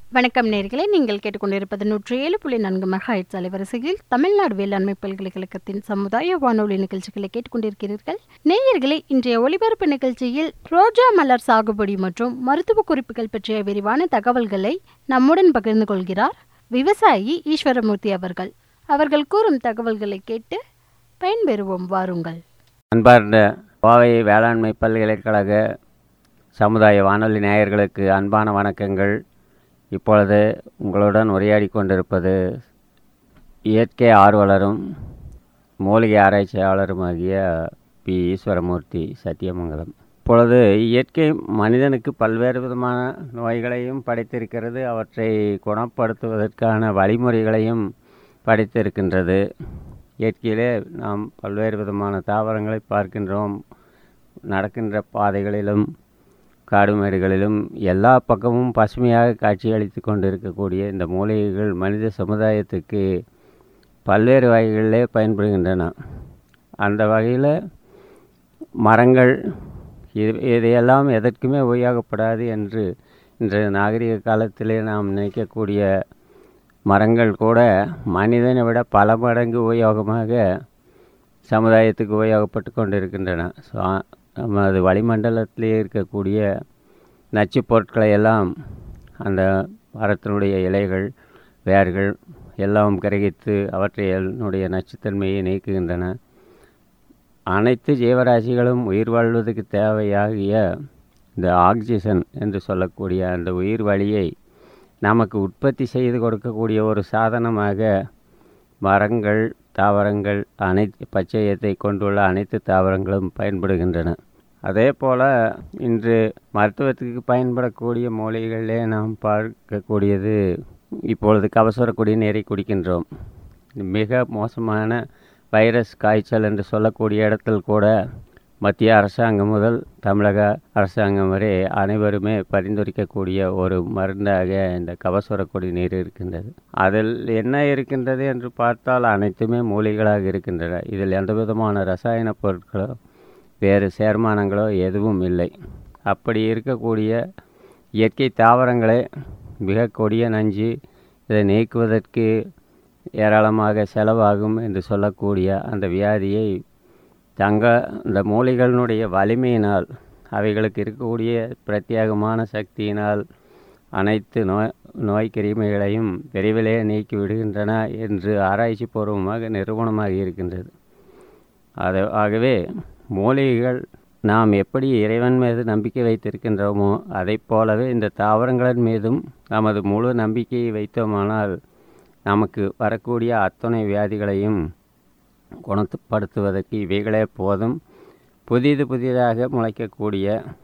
வணக்கம் நேர்களே நீங்கள் கேட்டுக்கொண்டிருப்பது நூற்றி ஏழு புள்ளி நான்கு மெகாஹெட்ஸ் அலைவரிசையில் தமிழ்நாடு வேளாண்மை பல்கலைக்கழகத்தின் சமுதாய வானொலி நிகழ்ச்சிகளை கேட்டுக்கொண்டிருக்கிறீர்கள் நேயர்களே இன்றைய ஒளிபரப்பு நிகழ்ச்சியில் ரோஜா மலர் சாகுபடி மற்றும் மருத்துவ குறிப்புகள் பற்றிய விரிவான தகவல்களை நம்முடன் பகிர்ந்து கொள்கிறார் விவசாயி ஈஸ்வரமூர்த்தி அவர்கள் அவர்கள் கூறும் தகவல்களை கேட்டு பயன்பெறுவோம் வாருங்கள் அன்பார்ந்த கோவை வேளாண்மை பல்கலைக்கழக சமுதாய வானொலி நேயர்களுக்கு அன்பான வணக்கங்கள் இப்பொழுது உங்களுடன் உரையாடி கொண்டிருப்பது இயற்கை ஆர்வலரும் மூலிகை ஆராய்ச்சியாளருமாகிய பி ஈஸ்வரமூர்த்தி சத்தியமங்கலம் இப்பொழுது இயற்கை மனிதனுக்கு பல்வேறு விதமான நோய்களையும் படைத்திருக்கிறது அவற்றை குணப்படுத்துவதற்கான வழிமுறைகளையும் படைத்திருக்கின்றது இயற்கையிலே நாம் பல்வேறு விதமான தாவரங்களை பார்க்கின்றோம் நடக்கின்ற பாதைகளிலும் காடுமேடுகளிலும் எல்லா பக்கமும் பசுமையாக காட்சியளித்து கொண்டிருக்கக்கூடிய இந்த மூலிகைகள் மனித சமுதாயத்துக்கு பல்வேறு வகைகளிலே பயன்படுகின்றன அந்த வகையில் மரங்கள் இது இதையெல்லாம் எதற்குமே உபயோகப்படாது என்று இன்றைய நாகரிக காலத்திலே நாம் நினைக்கக்கூடிய மரங்கள் கூட மனிதனை விட பல மடங்கு உபயோகமாக சமுதாயத்துக்கு உபயோகப்பட்டு கொண்டிருக்கின்றன ஸோ நமது வளிமண்டலத்திலே இருக்கக்கூடிய நச்சுப் பொருட்களை எல்லாம் அந்த மரத்தினுடைய இலைகள் வேர்கள் எல்லாம் கிரகித்து அவற்றைனுடைய நச்சுத்தன்மையை நீக்குகின்றன அனைத்து ஜீவராசிகளும் உயிர் வாழ்வதற்கு தேவையாகிய இந்த ஆக்சிஜன் என்று சொல்லக்கூடிய அந்த உயிர் வழியை நமக்கு உற்பத்தி செய்து கொடுக்கக்கூடிய ஒரு சாதனமாக மரங்கள் தாவரங்கள் அனைத்து பச்சையத்தை கொண்டுள்ள அனைத்து தாவரங்களும் பயன்படுகின்றன அதே போல் இன்று மருத்துவத்துக்கு பயன்படக்கூடிய மூலிகைகளிலே நாம் பார்க்கக்கூடியது இப்பொழுது கபசுர குடிநீரை குடிக்கின்றோம் மிக மோசமான வைரஸ் காய்ச்சல் என்று சொல்லக்கூடிய இடத்தில் கூட மத்திய அரசாங்கம் முதல் தமிழக அரசாங்கம் வரை அனைவருமே பரிந்துரைக்கக்கூடிய ஒரு மருந்தாக இந்த கபசுர குடிநீர் இருக்கின்றது அதில் என்ன இருக்கின்றது என்று பார்த்தால் அனைத்துமே மூலிகளாக இருக்கின்றன இதில் எந்த விதமான ரசாயன பொருட்களோ வேறு சேர்மானங்களோ எதுவும் இல்லை அப்படி இருக்கக்கூடிய இயற்கை தாவரங்களே மிக கொடிய நஞ்சு இதை நீக்குவதற்கு ஏராளமாக செலவாகும் என்று சொல்லக்கூடிய அந்த வியாதியை தங்க இந்த மூலிகளினுடைய வலிமையினால் அவைகளுக்கு இருக்கக்கூடிய பிரத்யேகமான சக்தியினால் அனைத்து நோய் நோய் கிருமிகளையும் விரைவிலே நீக்கி விடுகின்றன என்று ஆராய்ச்சி பூர்வமாக நிறுவனமாக இருக்கின்றது அது ஆகவே மூலிகைகள் நாம் எப்படி இறைவன் மீது நம்பிக்கை வைத்திருக்கின்றோமோ அதை போலவே இந்த தாவரங்களின் மீதும் நமது முழு நம்பிக்கையை வைத்தோமானால் நமக்கு வரக்கூடிய அத்தனை வியாதிகளையும் குணப்படுத்துவதற்கு இவைகளே போதும் புதிது புதிதாக முளைக்கக்கூடிய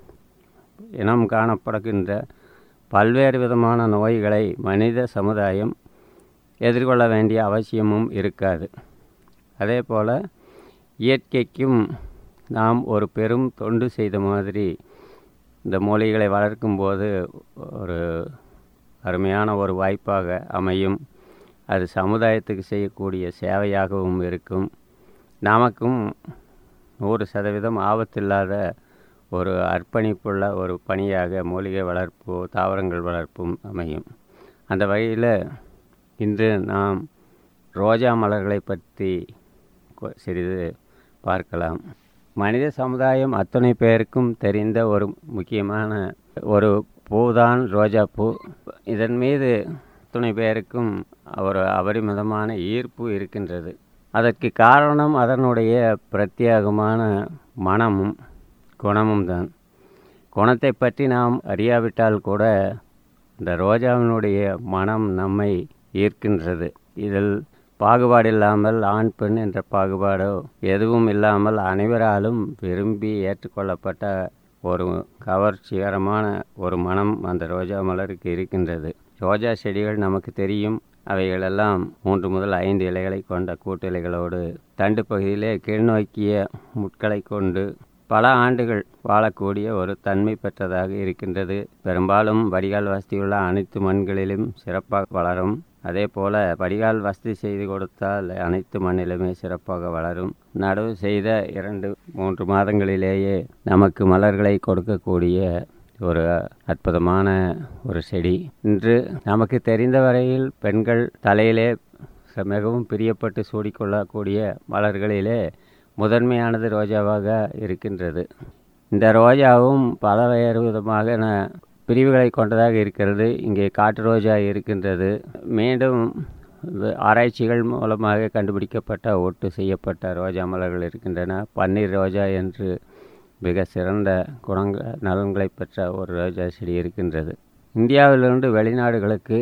இனம் காணப்படுகின்ற பல்வேறு விதமான நோய்களை மனித சமுதாயம் எதிர்கொள்ள வேண்டிய அவசியமும் இருக்காது அதே போல் இயற்கைக்கும் நாம் ஒரு பெரும் தொண்டு செய்த மாதிரி இந்த மூலிகளை வளர்க்கும்போது ஒரு அருமையான ஒரு வாய்ப்பாக அமையும் அது சமுதாயத்துக்கு செய்யக்கூடிய சேவையாகவும் இருக்கும் நமக்கும் நூறு சதவீதம் ஆபத்தில்லாத ஒரு அர்ப்பணிப்புள்ள ஒரு பணியாக மூலிகை வளர்ப்பு தாவரங்கள் வளர்ப்பும் அமையும் அந்த வகையில் இன்று நாம் ரோஜா மலர்களை பற்றி சிறிது பார்க்கலாம் மனித சமுதாயம் அத்தனை பேருக்கும் தெரிந்த ஒரு முக்கியமான ஒரு பூதான் ரோஜா பூ இதன் மீது அத்துணை பேருக்கும் ஒரு அபரிமிதமான ஈர்ப்பு இருக்கின்றது அதற்கு காரணம் அதனுடைய பிரத்யேகமான மனமும் குணமும் தான் குணத்தை பற்றி நாம் அறியாவிட்டால் கூட இந்த ரோஜாவினுடைய மனம் நம்மை ஈர்க்கின்றது இதில் பாகுபாடு இல்லாமல் ஆண் பெண் என்ற பாகுபாடோ எதுவும் இல்லாமல் அனைவராலும் விரும்பி ஏற்றுக்கொள்ளப்பட்ட ஒரு கவர்ச்சிகரமான ஒரு மனம் அந்த ரோஜா மலருக்கு இருக்கின்றது ரோஜா செடிகள் நமக்கு தெரியும் அவைகளெல்லாம் மூன்று முதல் ஐந்து இலைகளை கொண்ட கூட்டிலைகளோடு தண்டு பகுதியிலே கீழ்நோக்கிய முட்களை கொண்டு பல ஆண்டுகள் வாழக்கூடிய ஒரு தன்மை பெற்றதாக இருக்கின்றது பெரும்பாலும் வடிகால் வசதியுள்ள அனைத்து மண்களிலும் சிறப்பாக வளரும் அதே போல் வடிகால் வசதி செய்து கொடுத்தால் அனைத்து மண்ணிலுமே சிறப்பாக வளரும் நடவு செய்த இரண்டு மூன்று மாதங்களிலேயே நமக்கு மலர்களை கொடுக்கக்கூடிய ஒரு அற்புதமான ஒரு செடி இன்று நமக்கு தெரிந்த வரையில் பெண்கள் தலையிலே ச- மிகவும் பிரியப்பட்டு சூடிக்கொள்ளக்கூடிய மலர்களிலே முதன்மையானது ரோஜாவாக இருக்கின்றது இந்த ரோஜாவும் பல வேறு விதமாக ந- பிரிவுகளை கொண்டதாக இருக்கிறது இங்கே காட்டு ரோஜா இருக்கின்றது மீண்டும் வ- ஆராய்ச்சிகள் மூலமாக கண்டுபிடிக்கப்பட்ட ஒட்டு செய்யப்பட்ட ரோஜா மலர்கள் இருக்கின்றன பன்னீர் ரோஜா என்று மிக சிறந்த குணங்க நலன்களை பெற்ற ஒரு ரோஜா செடி இருக்கின்றது இந்தியாவிலிருந்து வெளிநாடுகளுக்கு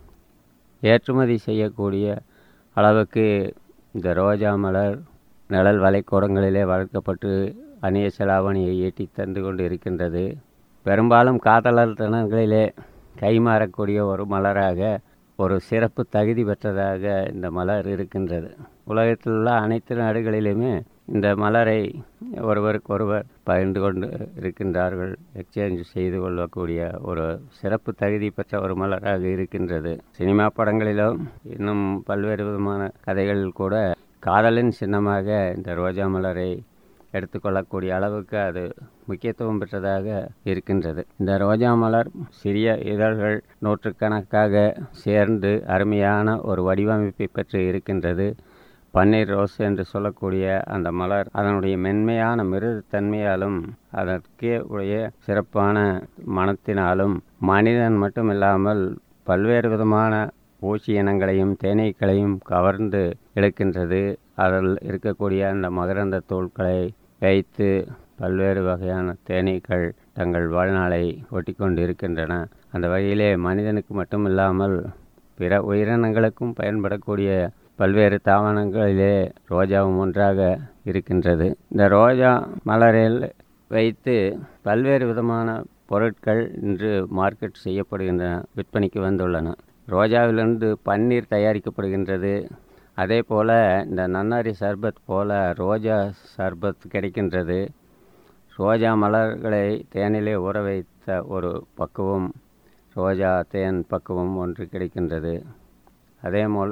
ஏற்றுமதி செய்யக்கூடிய அளவுக்கு இந்த ரோஜா மலர் நிழல் வளைக்கூடங்களிலே வளர்க்கப்பட்டு அந்நிய செலாவணியை ஈட்டி தந்து கொண்டு இருக்கின்றது பெரும்பாலும் காதலர் தினங்களிலே கைமாறக்கூடிய ஒரு மலராக ஒரு சிறப்பு தகுதி பெற்றதாக இந்த மலர் இருக்கின்றது உலகத்தில் உள்ள அனைத்து நாடுகளிலுமே இந்த மலரை ஒருவருக்கொருவர் பகிர்ந்து கொண்டு இருக்கின்றார்கள் எக்ஸ்சேஞ்ச் செய்து கொள்ளக்கூடிய ஒரு சிறப்பு தகுதி பெற்ற ஒரு மலராக இருக்கின்றது சினிமா படங்களிலும் இன்னும் பல்வேறு விதமான கதைகளில் கூட காதலின் சின்னமாக இந்த ரோஜா மலரை எடுத்துக்கொள்ளக்கூடிய அளவுக்கு அது முக்கியத்துவம் பெற்றதாக இருக்கின்றது இந்த ரோஜா மலர் சிறிய இதழ்கள் நூற்றுக்கணக்காக சேர்ந்து அருமையான ஒரு வடிவமைப்பை பெற்று இருக்கின்றது பன்னீர் ரோஸ் என்று சொல்லக்கூடிய அந்த மலர் அதனுடைய மென்மையான மிருதுத்தன்மையாலும் அதற்கே உடைய சிறப்பான மனத்தினாலும் மனிதன் மட்டுமில்லாமல் பல்வேறு விதமான பூச்சி இனங்களையும் தேனீக்களையும் கவர்ந்து இழுக்கின்றது அதில் இருக்கக்கூடிய அந்த மகரந்த தூள்களை வைத்து பல்வேறு வகையான தேனீக்கள் தங்கள் வாழ்நாளை ஒட்டிக்கொண்டு இருக்கின்றன அந்த வகையிலே மனிதனுக்கு மட்டுமில்லாமல் பிற உயிரினங்களுக்கும் பயன்படக்கூடிய பல்வேறு தாவரங்களிலே ரோஜாவும் ஒன்றாக இருக்கின்றது இந்த ரோஜா மலரில் வைத்து பல்வேறு விதமான பொருட்கள் இன்று மார்க்கெட் செய்யப்படுகின்றன விற்பனைக்கு வந்துள்ளன ரோஜாவிலிருந்து பன்னீர் தயாரிக்கப்படுகின்றது அதே போல் இந்த நன்னாரி சர்பத் போல ரோஜா சர்பத் கிடைக்கின்றது ரோஜா மலர்களை தேனிலே ஊற வைத்த ஒரு பக்குவம் ரோஜா தேன் பக்குவம் ஒன்று கிடைக்கின்றது அதே போல்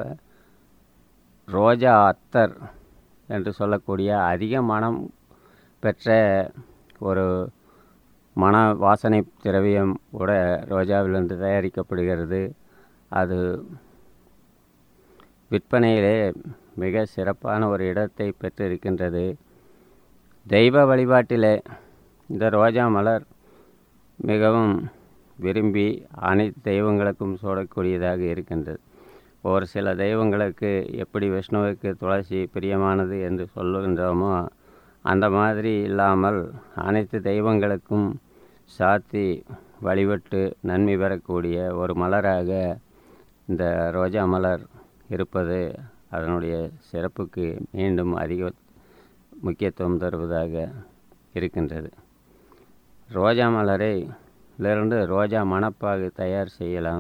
ரோஜா அத்தர் என்று சொல்லக்கூடிய அதிக மனம் பெற்ற ஒரு மன வாசனை திரவியம் கூட ரோஜாவிலிருந்து தயாரிக்கப்படுகிறது அது விற்பனையிலே மிக சிறப்பான ஒரு இடத்தை பெற்றிருக்கின்றது தெய்வ வழிபாட்டிலே இந்த ரோஜா மலர் மிகவும் விரும்பி அனைத்து தெய்வங்களுக்கும் சூடக்கூடியதாக இருக்கின்றது ஒரு சில தெய்வங்களுக்கு எப்படி விஷ்ணுவுக்கு துளசி பிரியமானது என்று சொல்லுகின்றோமோ அந்த மாதிரி இல்லாமல் அனைத்து தெய்வங்களுக்கும் சாத்தி வழிபட்டு நன்மை பெறக்கூடிய ஒரு மலராக இந்த ரோஜா மலர் இருப்பது அதனுடைய சிறப்புக்கு மீண்டும் அதிக முக்கியத்துவம் தருவதாக இருக்கின்றது ரோஜா மலரை இருந்து ரோஜா மணப்பாகு தயார் செய்யலாம்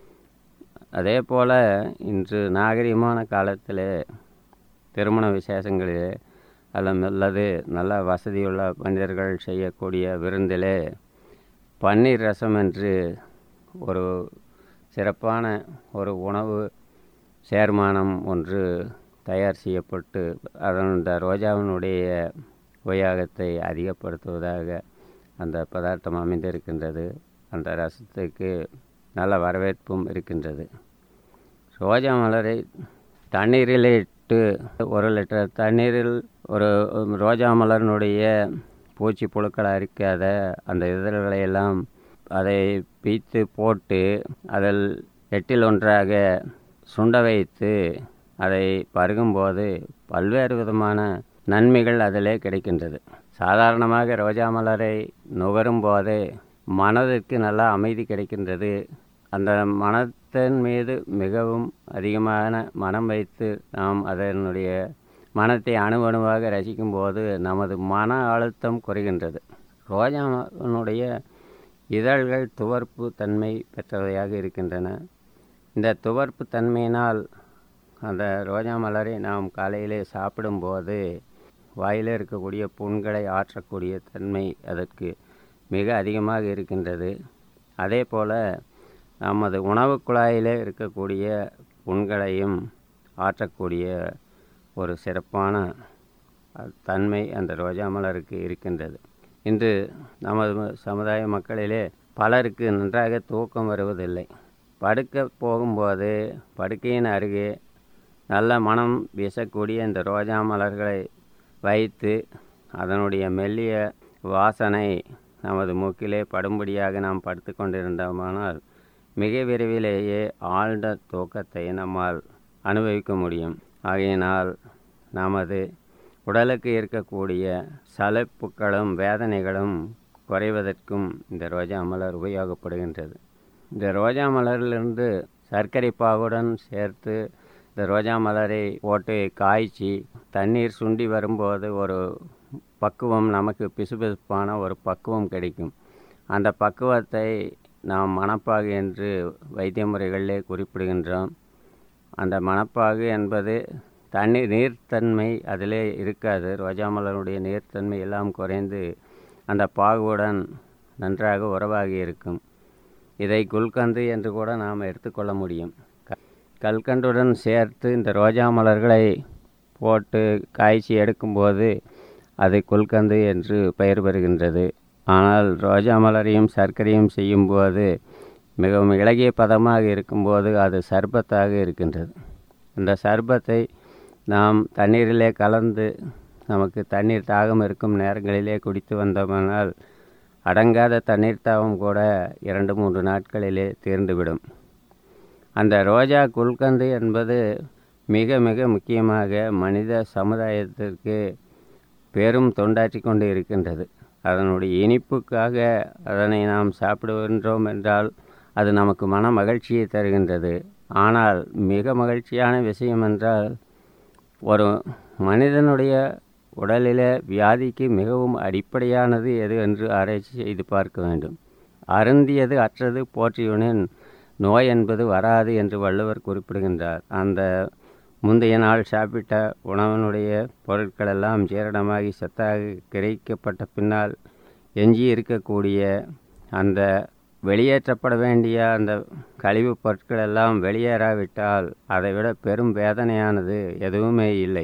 அதே போல் இன்று நாகரிகமான காலத்தில் திருமண விசேஷங்களிலே அல்லது நல்ல வசதியுள்ள மனிதர்கள் செய்யக்கூடிய விருந்திலே பன்னீர் ரசம் என்று ஒரு சிறப்பான ஒரு உணவு சேர்மானம் ஒன்று தயார் செய்யப்பட்டு அதன் இந்த ரோஜாவினுடைய உபயோகத்தை அதிகப்படுத்துவதாக அந்த பதார்த்தம் அமைந்திருக்கின்றது அந்த ரசத்துக்கு நல்ல வரவேற்பும் இருக்கின்றது ரோஜா மலரை தண்ணீரில் இட்டு ஒரு லிட்டர் தண்ணீரில் ஒரு ரோஜா மலரினுடைய பூச்சி புழுக்களை அரிக்காத அந்த இதழ்களை எல்லாம் அதை பீத்து போட்டு அதில் எட்டில் ஒன்றாக சுண்ட வைத்து அதை பருகும்போது பல்வேறு விதமான நன்மைகள் அதிலே கிடைக்கின்றது சாதாரணமாக ரோஜா மலரை நுகரும் போதே மனதிற்கு நல்ல அமைதி கிடைக்கின்றது அந்த மனத்தின் மீது மிகவும் அதிகமான மனம் வைத்து நாம் அதனுடைய மனத்தை அணுவணுவாக ரசிக்கும் போது நமது மன அழுத்தம் குறைகின்றது ரோஜாவினுடைய இதழ்கள் துவர்ப்பு தன்மை பெற்றவையாக இருக்கின்றன இந்த துவர்ப்பு தன்மையினால் அந்த ரோஜா மலரை நாம் காலையிலே சாப்பிடும்போது வாயிலே இருக்கக்கூடிய புண்களை ஆற்றக்கூடிய தன்மை அதற்கு மிக அதிகமாக இருக்கின்றது அதே போல் நமது உணவு குழாயிலே இருக்கக்கூடிய புண்களையும் ஆற்றக்கூடிய ஒரு சிறப்பான தன்மை அந்த ரோஜா மலருக்கு இருக்கின்றது இன்று நமது ம- சமுதாய மக்களிலே பலருக்கு நன்றாக தூக்கம் வருவதில்லை படுக்க போகும்போது படுக்கையின் அருகே நல்ல மனம் வீசக்கூடிய இந்த ரோஜா மலர்களை வைத்து அதனுடைய மெல்லிய வாசனை நமது மூக்கிலே படும்படியாக நாம் படுத்து கொண்டிருந்தோமானால் மிக விரைவிலேயே ஆழ்ந்த தூக்கத்தை நம்மால் அனுபவிக்க முடியும் ஆகையினால் நமது உடலுக்கு இருக்கக்கூடிய சலைப்புகளும் வேதனைகளும் குறைவதற்கும் இந்த ரோஜா மலர் உபயோகப்படுகின்றது இந்த ரோஜா மலரிலிருந்து சர்க்கரை பாகுடன் சேர்த்து இந்த ரோஜா மலரை போட்டு காய்ச்சி தண்ணீர் சுண்டி வரும்போது ஒரு பக்குவம் நமக்கு பிசுபிசுப்பான ஒரு பக்குவம் கிடைக்கும் அந்த பக்குவத்தை நாம் மணப்பாகு என்று வைத்திய முறைகளிலே குறிப்பிடுகின்றோம் அந்த மணப்பாகு என்பது தண்ணீர் நீர்த்தன்மை அதிலே இருக்காது ரோஜா மலருடைய நீர்த்தன்மை எல்லாம் குறைந்து அந்த பாகுவுடன் நன்றாக உறவாகி இருக்கும் இதை குல்கந்து என்று கூட நாம் எடுத்துக்கொள்ள முடியும் க- கல்கண்டுடன் சேர்த்து இந்த ரோஜா மலர்களை போட்டு காய்ச்சி எடுக்கும்போது அது குல்கந்து என்று பெயர் பெறுகின்றது ஆனால் ரோஜா மலரையும் சர்க்கரையும் செய்யும்போது மிகவும் இளகிய பதமாக இருக்கும்போது அது சர்பத்தாக இருக்கின்றது இந்த சர்பத்தை நாம் தண்ணீரிலே கலந்து நமக்கு தண்ணீர் தாகம் இருக்கும் நேரங்களிலே குடித்து வந்தோமானால் அடங்காத தண்ணீர் தாகம் கூட இரண்டு மூன்று நாட்களிலே தீர்ந்துவிடும் அந்த ரோஜா குல்கந்து என்பது மிக மிக முக்கியமாக மனித சமுதாயத்திற்கு பெரும் தொண்டாற்றி கொண்டு இருக்கின்றது அதனுடைய இனிப்புக்காக அதனை நாம் சாப்பிடுகின்றோம் என்றால் அது நமக்கு மன மகிழ்ச்சியை தருகின்றது ஆனால் மிக மகிழ்ச்சியான விஷயம் என்றால் ஒரு மனிதனுடைய உடலிலே வியாதிக்கு மிகவும் அடிப்படையானது எது என்று ஆராய்ச்சி செய்து பார்க்க வேண்டும் அருந்தியது அற்றது போற்றியுனின் நோய் என்பது வராது என்று வள்ளுவர் குறிப்பிடுகின்றார் அந்த முந்தைய நாள் சாப்பிட்ட உணவனுடைய பொருட்களெல்லாம் ஜீரணமாகி சத்தாக கிரகிக்கப்பட்ட பின்னால் எஞ்சி இருக்கக்கூடிய அந்த வெளியேற்றப்பட வேண்டிய அந்த கழிவுப் பொருட்கள் எல்லாம் வெளியேறாவிட்டால் அதைவிட பெரும் வேதனையானது எதுவுமே இல்லை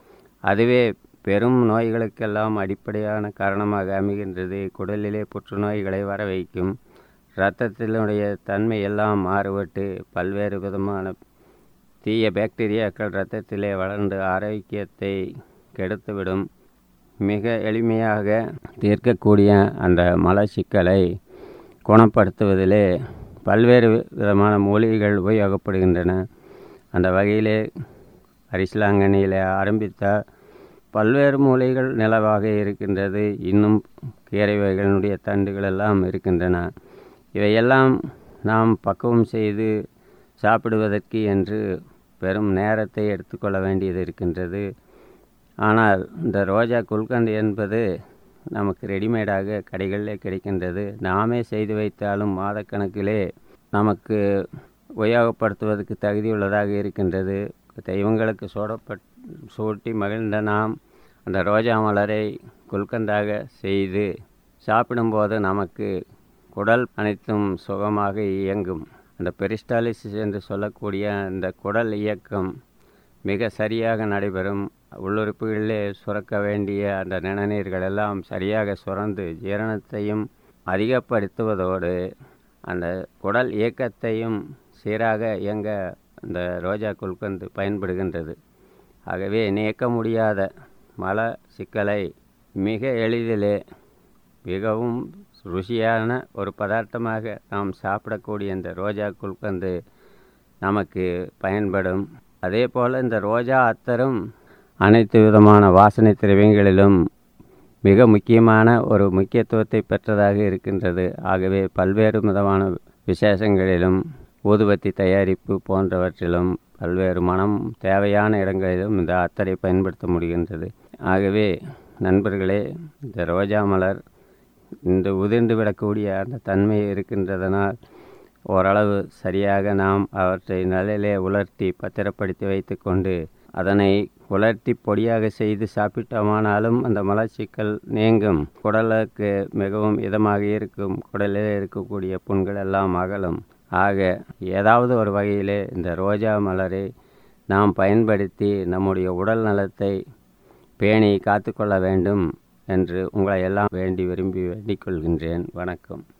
அதுவே பெரும் நோய்களுக்கெல்லாம் அடிப்படையான காரணமாக அமைகின்றது குடலிலே புற்றுநோய்களை வர வைக்கும் இரத்தத்தினுடைய தன்மை எல்லாம் மாறுபட்டு பல்வேறு விதமான தீய பாக்டீரியாக்கள் இரத்தத்திலே வளர்ந்து ஆரோக்கியத்தை கெடுத்துவிடும் மிக எளிமையாக தீர்க்கக்கூடிய அந்த மலச்சிக்கலை குணப்படுத்துவதிலே பல்வேறு விதமான மூலிகைகள் உபயோகப்படுகின்றன அந்த வகையிலே அரிசிலாங்கண்ணியில் ஆரம்பித்தால் பல்வேறு மூலிகைகள் நிலவாக இருக்கின்றது இன்னும் கீரை வகைகளுடைய தண்டுகள் எல்லாம் இருக்கின்றன இவையெல்லாம் நாம் பக்குவம் செய்து சாப்பிடுவதற்கு என்று பெரும் நேரத்தை எடுத்துக்கொள்ள வேண்டியது இருக்கின்றது ஆனால் இந்த ரோஜா குல்கந்து என்பது நமக்கு ரெடிமேடாக கடைகளில் கிடைக்கின்றது நாமே செய்து வைத்தாலும் மாதக்கணக்கிலே நமக்கு உபயோகப்படுத்துவதற்கு தகுதியுள்ளதாக இருக்கின்றது தெய்வங்களுக்கு சூடப்பட் சூட்டி மகிழ்ந்த நாம் அந்த ரோஜா மலரை குல்கந்தாக செய்து சாப்பிடும்போது நமக்கு குடல் அனைத்தும் சுகமாக இயங்கும் அந்த பெரிஸ்டாலிசிஸ் என்று சொல்லக்கூடிய அந்த குடல் இயக்கம் மிக சரியாக நடைபெறும் உள்ளுறுப்புகளிலே சுரக்க வேண்டிய அந்த நிணநீர்கள் எல்லாம் சரியாக சுரந்து ஜீரணத்தையும் அதிகப்படுத்துவதோடு அந்த குடல் இயக்கத்தையும் சீராக இயங்க இந்த ரோஜா குல்கந்து பயன்படுகின்றது ஆகவே நீக்க முடியாத மல சிக்கலை மிக எளிதிலே மிகவும் ருசியான ஒரு பதார்த்தமாக நாம் சாப்பிடக்கூடிய இந்த ரோஜா குல்கந்து நமக்கு பயன்படும் அதே போல் இந்த ரோஜா அத்தரும் அனைத்து விதமான வாசனை திரவியங்களிலும் மிக முக்கியமான ஒரு முக்கியத்துவத்தை பெற்றதாக இருக்கின்றது ஆகவே பல்வேறு விதமான விசேஷங்களிலும் ஊதுபத்தி தயாரிப்பு போன்றவற்றிலும் பல்வேறு மனம் தேவையான இடங்களிலும் இந்த அத்தரை பயன்படுத்த முடிகின்றது ஆகவே நண்பர்களே இந்த ரோஜா மலர் இந்த உதிர்ந்து விடக்கூடிய அந்த தன்மை இருக்கின்றதனால் ஓரளவு சரியாக நாம் அவற்றை நிலையிலே உலர்த்தி பத்திரப்படுத்தி வைத்துக்கொண்டு அதனை உலர்த்தி பொடியாக செய்து சாப்பிட்டோமானாலும் அந்த மலச்சிக்கல் நீங்கும் குடலுக்கு மிகவும் இதமாக இருக்கும் குடலில் இருக்கக்கூடிய புண்கள் எல்லாம் அகலும் ஆக ஏதாவது ஒரு வகையிலே இந்த ரோஜா மலரை நாம் பயன்படுத்தி நம்முடைய உடல் நலத்தை பேணி காத்துக்கொள்ள வேண்டும் என்று உங்களை எல்லாம் வேண்டி விரும்பி வேண்டிக் கொள்கின்றேன் வணக்கம்